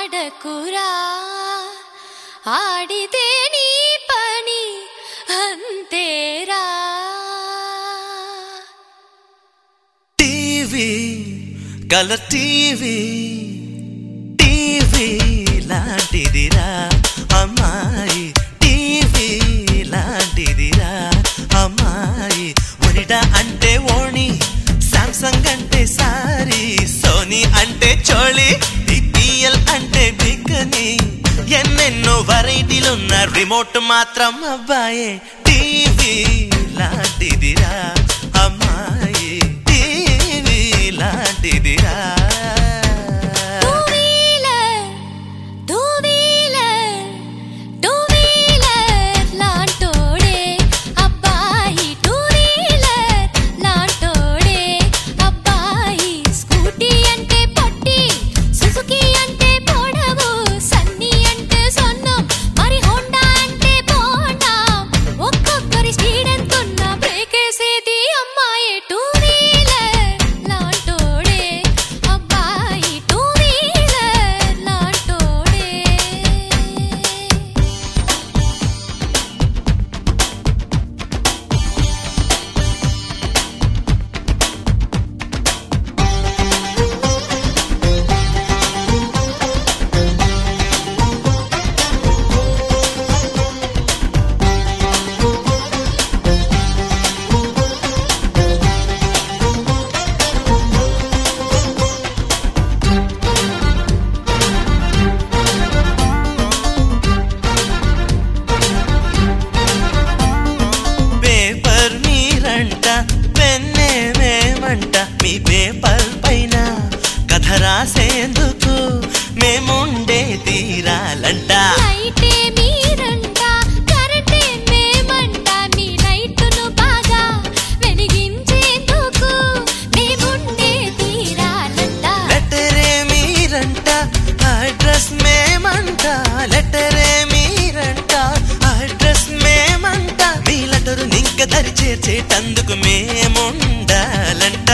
ఆడకురా ఆడితే నీ పని అంతేరా టీవీ కలర్ టీవీ టీవీ లాంటిదిరా అమ్మాయి టీవీ లాంటిదిరా అమ్మాయి ఒనిడా అంటే ఓణి సామ్సంగ్ అంటే సారీ సోనీ అంటే చోళి బిపిఎల్ అంటే బికని ఎన్నెన్నో వెరైటీలున్న రిమోట్ మాత్రం అబ్బాయే టీవీ లాంటిదిరా అమ్మాయి టీవీ లాంటిదిరా two wheeler two wheeler two wheeler లాంటోడే అబ్బాయి టూ వీలర్ లాంటోడే అబ్బాయి స్కూటీ అంటే పొట్టి సుజుకి అంటే పొడవు సన్నీ అంటే సొన్నం మరి హోండా అంటే బోండా ఒక్కొక్కరి స్పీడ్ ఎంతున్నా బ్రేక్ వేసేది అమ్మాయి టూ వీలర్ లాంటోడే అబ్బాయి టూ వీలర్ లాంటోడే పేపర్ మీరంట పెన్నేమేమంట మీ పేపర్ పైన కథ రాసేందుకు మేముండే తీరాలంట లైటే మీరంట కరెంటే మేమంట మీ లైటును బాగా వెలిగించేందుకు మేముండే తీరాలంట లెటరే మీరంట అడ్రస్ మేమంట లెటరే మీరంట అడ్రస్ మేమంట మీ లెటరు నింక దరి చేర్చేటందుకు మేముండాలంట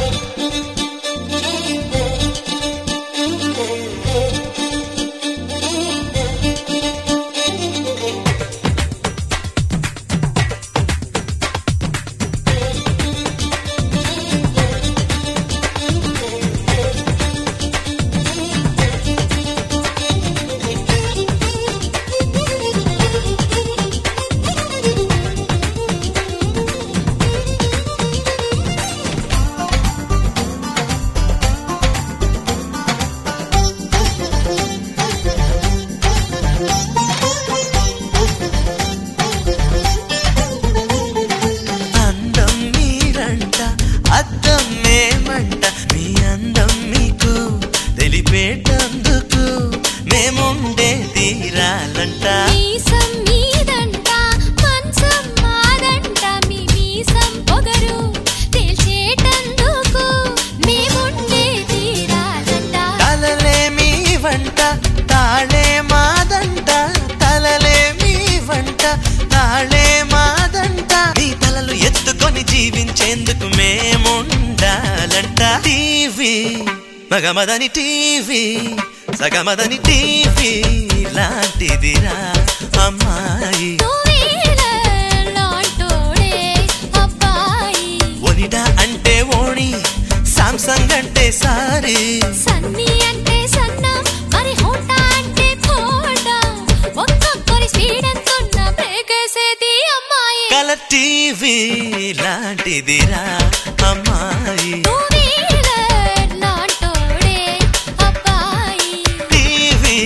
అందం మీరంట అద్దం మేమంట మీ అందం మీకు తెలిపేటందుకు మేముండే తీరాలంట మీసం మీదంట మంచం మాదంట మీ మీసం పొగరు తేల్చేటందుకు మేముండే తీరాలంట తలలే మీ వంట తాళే మాదంట తలలే మీ వంట తాళే మాదంట మీ తలలు ఎత్తుకొని జీవించేందుకు మేముండాలంట టీవీ మగమదని టీవీ సగమదని టీవీ లాంటిదిరా అమ్మాయి టూ వీలర్ లాంటోడే అబ్బాయి ఒనిడా అంటే ఓణి సామ్సంగ్ అంటే సారీ సన్నీ అంటే సన్నం మరి హోండా అంటే ఫోండా ఒక్కొక్కరి స్పీడ్ ఎంతున్న బ్రేక్ వేసేది అమ్మాయి కలర్ టీవీ లాంటిదిరా అమ్మాయి టూ వీలర్ లాంటోడే అబ్బాయి TV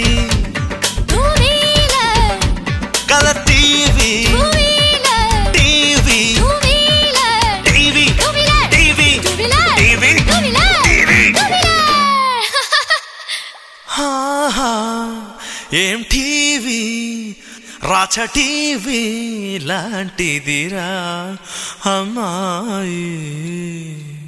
two wheeler colour TV two wheeler TV two wheeler TV two wheeler TV two wheeler TV two wheeler TV two wheeler TV, two TV రాచ TV లాంటిదిరా అమ్మాయి